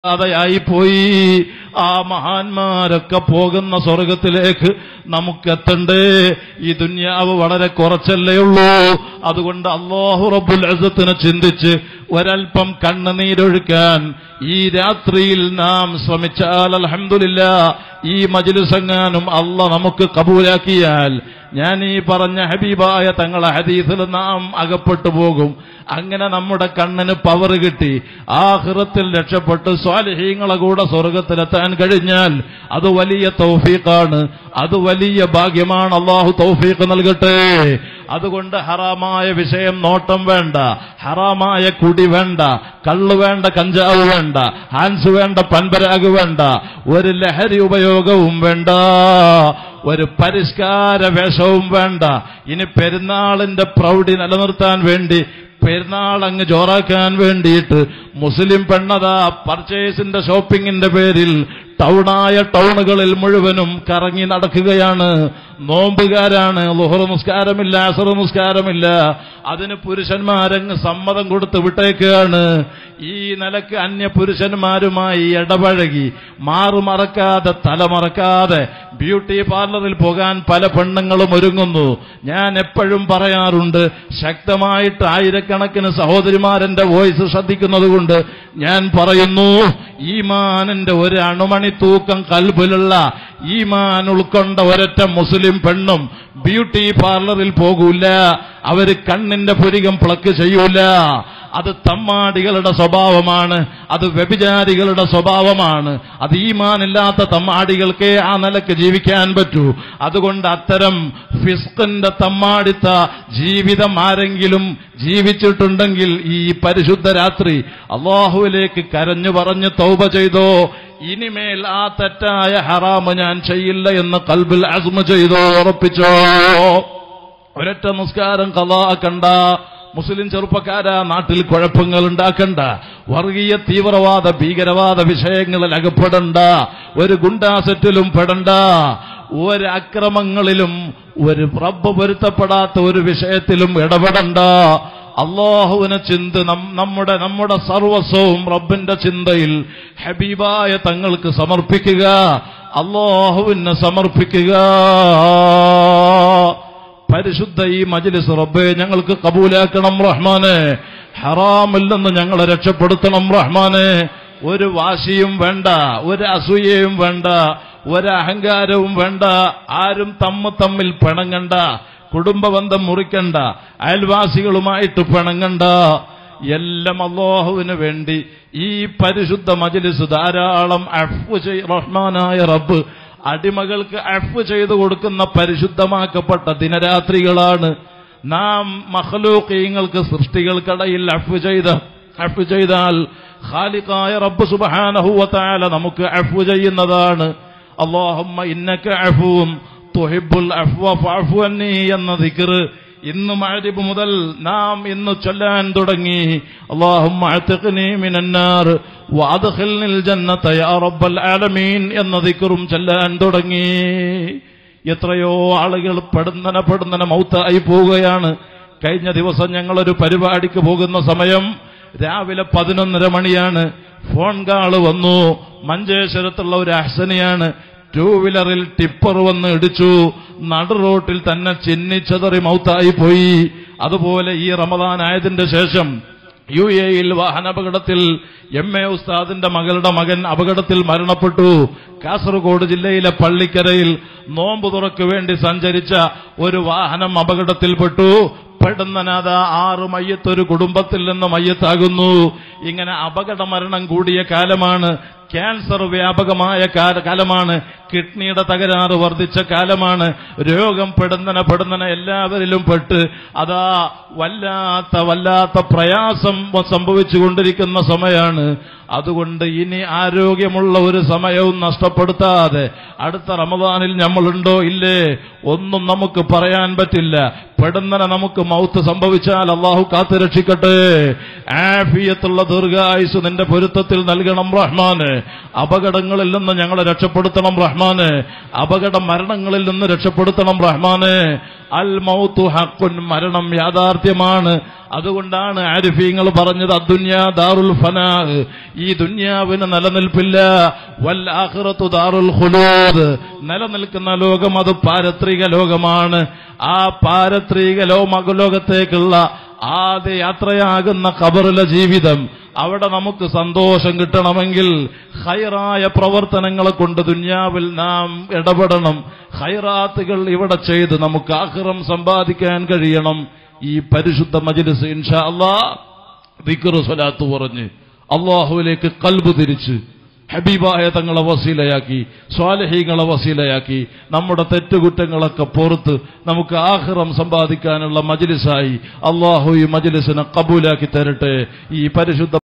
അതായി പോയി ആ മഹാന്മാരൊക്കെ പോകുന്ന സ്വർഗത്തിലേക്ക് നമുക്കെത്തണ്ടേ ഈ ദുന്യാവ് വളരെ കുറച്ചല്ലേ ഉള്ളൂ അതുകൊണ്ട് അള്ളാഹു റബ്ബുൽ അസത്തിനെ ചിന്തിച്ച് ഒരൽപ്പം കണ്ണുനീരൊഴുക്കാൻ ഈ രാത്രിയിൽ നാം ശ്രമിച്ചാൽ അൽഹംദുലില്ല ഈ മജിലിസെങ്ങാനും അല്ല നമുക്ക് കബൂലാക്കിയാൽ ഞാൻ ഈ പറഞ്ഞ ഹബീബായ തങ്ങളെ ഹദീസിൽ നാം അകപ്പെട്ടു പോകും അങ്ങനെ നമ്മുടെ കണ്ണിന് പവർ കിട്ടി ആഹ്റത്തിൽ രക്ഷപ്പെട്ട് സ്വാലിഹീങ്ങളെ കൂടെ സ്വർഗത്തിലെത്താൻ കഴിഞ്ഞാൽ അത് വലിയ തൗഫീഖാണ് അത് വലിയ ഭാഗ്യമാണ് അള്ളാഹു തൗഫീഖ് നൽകട്ടെ അതുകൊണ്ട് ഹറാമായ വിഷയം നോട്ടം വേണ്ട ഹറാമായ കുടി വേണ്ട കള്ള് വേണ്ട കഞ്ചാവ് വേണ്ട ഹാൻസ് വേണ്ട പൻപരാഗ് വേണ്ട ഒരു ലഹരി ഉപയോഗവും വേണ്ട ഒരു പരിഷ്കാര വേഷവും വേണ്ട ഇനി പെരുന്നാളിന്റെ പ്രൗഢി നിലനിർത്താൻ വേണ്ടി പെരുന്നാൾ അങ്ങ് ജോറാക്കാൻ വേണ്ടിയിട്ട് മുസ്ലിം പെണ്ണതാ പർച്ചേസിന്റെ ഷോപ്പിങ്ങിന്റെ പേരിൽ ടൗണായ ടൗണുകളിൽ മുഴുവനും കറങ്ങി നടക്കുകയാണ് നോമ്പുകാരാണ് ലുഹറ നിസ്കാരമില്ല അസറ നിസ്കാരമില്ല അതിന് പുരുഷന്മാരങ്ങ് സമ്മതം കൊടുത്ത് വിട്ടേക്കുകയാണ് ഈ നിലക്ക് അന്യ പുരുഷന്മാരുമായി ഇടപഴകി മാറുമറക്കാതെ തലമറക്കാതെ ബ്യൂട്ടി പാർലറിൽ പോകാൻ പല പെണ്ണുങ്ങളും ഒരുങ്ങുന്നു ഞാൻ എപ്പോഴും പറയാറുണ്ട് ശക്തമായിട്ട് ആയിരക്കണക്കിന് സഹോദരിമാരെന്റെ വോയിസ് ശ്രദ്ധിക്കുന്നത് കൊണ്ട് ഞാൻ പറയുന്നു ഈമാനിന്റെ ഒരു അണുമണി തൂക്കം കൽബിലുള്ള ഈമാൻ ഉൾക്കൊണ്ട ഒരൊറ്റ മുസ്ലിം പെണ്ണും ബ്യൂട്ടി പാർലറിൽ പോകൂല അവര് കണ്ണിന്റെ പുരികം പ്ലക്ക് ചെയ്യൂല അത് തമ്മാടികളുടെ സ്വഭാവമാണ് അത് വ്യഭിചാരികളുടെ സ്വഭാവമാണ് അത് ഈമാനില്ലാത്ത തമ്മാടികൾക്കേ ആ നിലക്ക് ജീവിക്കാൻ പറ്റൂ അതുകൊണ്ട് അത്തരം ഫിസ്കിന്റെ തമ്മാടിത്ത ജീവിതം ആരെങ്കിലും ജീവിച്ചിട്ടുണ്ടെങ്കിൽ ഈ പരിശുദ്ധ രാത്രി അള്ളാഹുവിലേക്ക് കരഞ്ഞു പറഞ്ഞ് തൗബ ചെയ്തോ ഇനിമേൽ ആ തെറ്റായ ഹറാമ് ഞാൻ ചെയ്യില്ല എന്ന് കൽബിൽ അസ്മ ചെയ്തോ ഉറപ്പിച്ചോ ഒരൊറ്റ നിസ്കാരം കലാക്കണ്ട മുസ്ലിം ചെറുപ്പക്കാരാ നാട്ടിൽ കുഴപ്പങ്ങൾ ഉണ്ടാക്കണ്ട വർഗീയ തീവ്രവാദ ഭീകരവാദ വിഷയങ്ങളിൽ അകപ്പെടണ്ട ഒരു ഗുണ്ടാസെറ്റിലും പെടണ്ട ഒരു അക്രമങ്ങളിലും ഒരു റബ്ബ് പൊരുത്തപ്പെടാത്ത ഒരു വിഷയത്തിലും ഇടപെടണ്ട അള്ളാഹുവിനെ ചിന്ത നം- നമ്മുടെ നമ്മുടെ സർവസ്വവും റബ്ബിന്റെ ചിന്തയിൽ ഹബീബായ തങ്ങൾക്ക് സമർപ്പിക്കുക അള്ളാഹുവിനെ സമർപ്പിക്കുക പരിശുദ്ധ ഈ മജ്ലിസ് റബ്ബേ ഞങ്ങൾക്ക് കബൂലാക്കണം റഹ്മാനെ ഹറാമില്ലെന്ന് ഞങ്ങളെ രക്ഷപ്പെടുത്തണം റഹ്മാനെ ഒരു വാശിയും വേണ്ട ഒരു അസൂയയും വേണ്ട ഒരു അഹങ്കാരവും വേണ്ട ആരും തമ്മ തമ്മിൽ പിണങ്ങണ്ട കുടുംബബന്ധം മുറിക്കണ്ട അയൽവാസികളുമായിട്ട് പിണങ്ങണ്ട എല്ലാം അള്ളാഹുവിന് വേണ്ടി ഈ പരിശുദ്ധ മജ്ലിസ് ധാരാളം അഫ്വ് ചെയ് റഹ്മാനായ റബ്ബ് അടിമകൾക്ക് അഫ് ചെയ്തു കൊടുക്കുന്ന പരിശുദ്ധമാക്കപ്പെട്ട ദിനരാത്രികളാണ് നാം മഹലൂക്കീങ്ങൾക്ക് സൃഷ്ടികൾക്കിടയിൽ അഫ് ചെയ്ത അഫ് ചെയ്താൽ ഖാലിഖായ റബ്ബ് സുബ്ഹാനഹുവതആല നമുക്ക് അഫ് ചെയ്യുന്നതാണ് അല്ലാഹുമ്മ ഇന്നക അഫൂൻ തുഹിബ്ബുൽ അഫ്വ ഫഅഫു അന്നി എന്ന ദിക്ർ ഇന്ന് മഅരിബ് മുതൽ നാം ഇന്ന് ചൊല്ലാൻ തുടങ്ങി അല്ലാഹുമ്മ അഅ്തിഖ്നി മിനന്നാർ വഅദ്ഖിൽനിൽ ജന്നത യാ റബ്ബൽ ആലമീൻ എന്ന ദിക്റും ചൊല്ലാൻ തുടങ്ങി എത്രയോ ആളുകൾ പെടുന്നന പെടുന്നന മൗത്തായി പോവുകയാണ് കഴിഞ്ഞ ദിവസം ഞങ്ങളൊരു പരിപാടിക്ക് പോകുന്ന സമയം രാവിലെ പതിനൊന്നര മണിയാണ് ഫോൺ കാള് വന്നു മഞ്ചേശ്വരത്തുള്ള ഒരു അഹ്സനിയാണ് ടൂ വീലറിൽ ടിപ്പർ വന്ന് ഇടിച്ചു നടു റോട്ടിൽ തന്നെ ചിന്നിച്ചതറി മൗത്തായി പോയി അതുപോലെ ഈ റമദാൻ ആയതിന്റെ ശേഷം യു എയിൽ വാഹനാപകടത്തിൽ എം എ ഉസ്താദിന്റെ മകളുടെ മകൻ അപകടത്തിൽ മരണപ്പെട്ടു കാസർഗോഡ് ജില്ലയിലെ പള്ളിക്കരയിൽ നോമ്പ് തുറക്ക് വേണ്ടി സഞ്ചരിച്ച ഒരു വാഹനം അപകടത്തിൽപ്പെട്ടു പെടുന്നനാഥ ആറ് മയ്യത്തൊരു കുടുംബത്തിൽ നിന്ന് മയ്യത്താകുന്നു ഇങ്ങനെ അപകട മരണം കൂടിയ കാലമാണ് ക്യാൻസർ വ്യാപകമായ കാല- കാലമാണ് കിഡ്നിയുടെ തകരാറ് വർദ്ധിച്ച കാലമാണ് രോഗം പെടുന്നന പെടുന്നന എല്ലാവരിലും പെട്ട് അതാ വല്ലാത്ത വല്ലാത്ത പ്രയാസം സംഭവിച്ചുകൊണ്ടിരിക്കുന്ന സമയമാണ് അതുകൊണ്ട് ഇനി ആരോഗ്യമുള്ള ഒരു സമയവും നഷ്ടപ്പെടുത്താതെ അടുത്ത റമദാനിൽ നമ്മളുണ്ടോ ഇല്ലേ ഒന്നും നമുക്ക് പറയാൻ പറ്റില്ല പെടുന്നന നമുക്ക് മൗത്ത് സംഭവിച്ചാൽ അള്ളാഹു കാത്തു രക്ഷിക്കട്ടെ ആഫിയത്തുള്ള ദീർഘായുസ് നിന്റെ പൊരുത്തത്തിൽ നൽകണം റഹ്മാന് അപകടങ്ങളിൽ നിന്ന് ഞങ്ങളെ രക്ഷപ്പെടുത്തണം റഹ്മാന് അപകട മരണങ്ങളിൽ നിന്ന് രക്ഷപ്പെടുത്തണം റഹ്മാന് അൽ മൗത്തു ഹക്കുൻ മരണം യാഥാർത്ഥ്യമാണ് അതുകൊണ്ടാണ് ആരിഫീങ്ങൾ പറഞ്ഞത് അദ്ദുന്യ ദാറുൽ ഫനാ ഈ ദുന്യാവിന് നിലനിൽപ്പില്ല വൽ ആഖിറത്തു ദാറുൽ ഖുലൂദ് നിലനിൽക്കുന്ന ലോകം അത് പാരത്രിക ലോകമാണ് ആ പാരത്രിക ലോകത്തേക്കുള്ള ആദ്യ യാത്രയാകുന്ന ഖബറിലെ ജീവിതം അവിടെ നമുക്ക് സന്തോഷം കിട്ടണമെങ്കിൽ ഹൈറായ പ്രവർത്തനങ്ങളെ കൊണ്ട് ദുന്യാവിൽ നാം ഇടപെടണം ഹൈറാത്തുകൾ ഇവിടെ ചെയ്ത് നമുക്ക് ആഹ്റം സമ്പാദിക്കാൻ കഴിയണം ഈ പരിശുദ്ധ മജ്ലിസ് ഇൻഷാ അള്ളാ ദിക്റ് സ്വലാത്ത് പറഞ്ഞ് അള്ളാഹുവിലേക്ക് കൽബ് തിരിച്ച് ഹബീബായ തങ്ങളെ വസീലയാക്കി സ്വാലഹീങ്ങളെ വസീലയാക്കി നമ്മുടെ തെറ്റുകുറ്റങ്ങളൊക്കെ പുറത്ത് നമുക്ക് ആഹ്റം സമ്പാദിക്കാനുള്ള മജ്ലിസായി അള്ളാഹു ഈ മജ്ലിസിനെ കബൂലാക്കി തരട്ടെ ഈ പരിശുദ്ധ